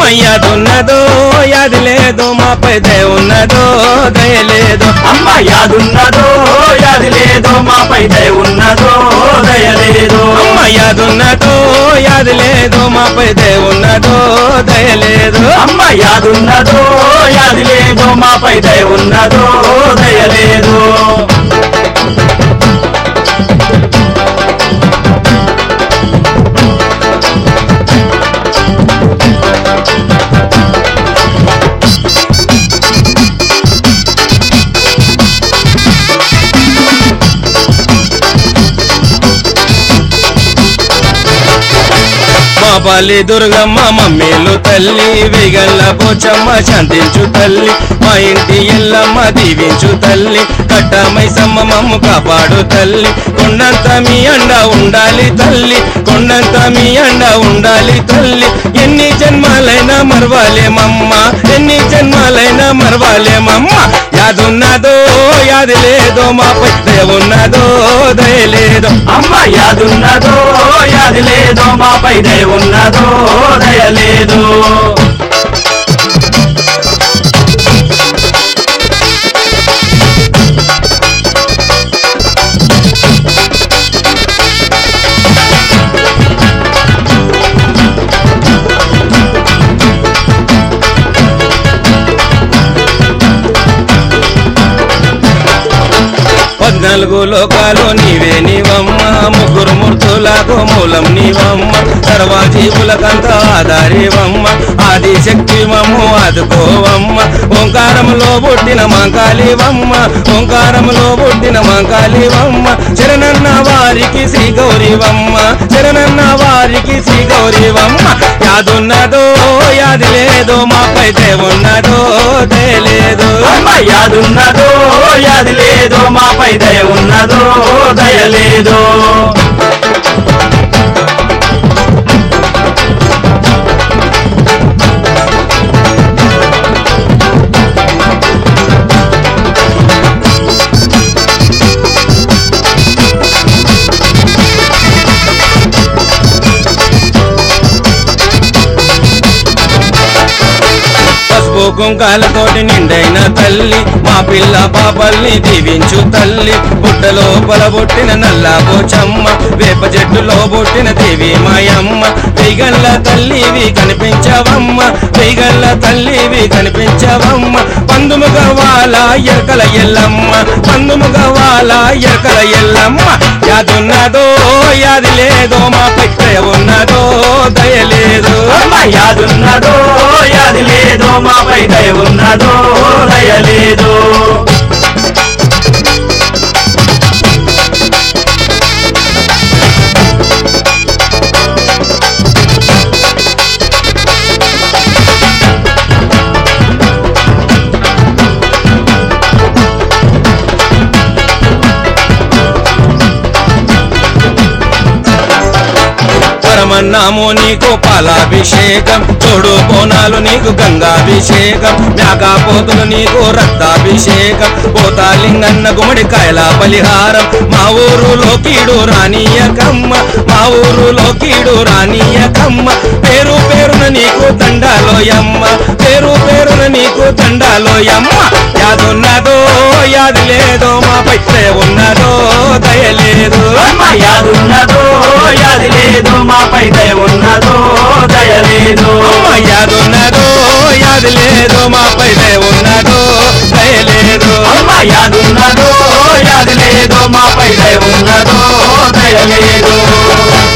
అమ్మయ్యదున్నదో యాది లేదు మాపై దయ ఉన్నదో దయ లేదు అమ్మ యాదున్నదో యాది లేదో మాపై దయ ఉన్నదో దయ లేదు అమ్మయ్యదున్నదో యాది లేదు మాపై దయ ఉన్నదో దయ లేదు అమ్మ యాదున్నదో యాది లేదో మాపై దయ ఉన్నదో దయ లేదు మా పల్లి దుర్గమ్మ మమ్మీలు తల్లి విగల్ల పోచమ్మ శాంతించు తల్లి మా ఇంటి ఎల్లమ్మ దీవించు తల్లి కట్టమై సమ్మమ్మ కాపాడు తల్లి కొండంత మీ అండ ఉండాలి తల్లి కొండంత మీ అండ ఉండాలి తల్లి ఎన్ని జన్మాలైనా మరవాలేమమ్మ ఎన్ని జన్మాలైనా మరవాలేమమ్మ యాదున్నదో యాది లేదో మాపై దయ ఉన్నదో దయ లేదో అమ్మ యాదున్నదో యాది లేదో మాపై దయ ఉన్నదో దయ లేదు పద్నాలుగు లోకాలు నీవే నీవమ్మ ముగ్గురు మూర్తులకు మూలం నీవమ్మ సర్వజీవులకంత ఆధారివమ్మ ఆది శక్తి మమ్ము ఆదుకోవమ్మ ఓంకారములో పుట్టిన మంకాళివమ్మ ఓంకారములో పుట్టిన మంకాళివమ్మ శరణన్న వారికి శ్రీ గౌరీవమ్మ శరణన్న వారికి శ్రీ గౌరీవమ్మ యాదున్నదో యాది లేదో మాపై ఉన్నదో లేదు అమ్మ యాదున్నదో యాది లేదో మాపై దయ ఉన్నదో దయ లేదు పసుపు కుంకాలతోటి నిండైన తల్లి మా పిల్ల పాపల్ని దీవించు తల్లి పుట్టలో పొలబొట్టిన నల్ల పోచమ్మ వేప చెట్టులో పుట్టిన దేవి మాయమ్మ వెయ్యగల్ల తల్లివి కనిపించవమ్మ వెయ్యగల్ల తల్లివి కనిపించవమ్మ పందుముగ వాల ఎరకల ఎల్లమ్మ పందుముగ వాల ఎరకల ఎల్లమ్మ యాదున్నదో యాది లేదో మా దయ ఉన్నదో దయ లేదు అమ్మ యాదున్నదో యాది లేదో మాపై దయ ఉన్నదో దయ లేదు పరమన్నాము నీకు పాలాభిషేకం తోడు బోనాలు నీకు గంగాభిషేకం మేకపోతులు నీకు రక్తాభిషేకం పోతాలింగన్న గుమ్మడి కాయల బలిహారం మా ఊరులో కీడు రానియకమ్మ మా ఊరులో కీడు రానియకమ్మ పేరు పేరున నీకు దండాలోయమ్మ పేరు పేరున నీకు దండాలోయమ్మ యాదున్నదో యాది లేదో మాపై దయ ఉన్నదో దయ లేదు అమ్మ యాదున్నదో యాది లేదో మాపై దయ ఉన్నదో దయ లేదు అమ్మ యాదున్నదో యాది లేదో మాపై దయ ఉన్నదో దయ లేదు అమ్మ యాదున్నదో యాది లేదో మాపై దయ ఉన్నదో దయ లేదు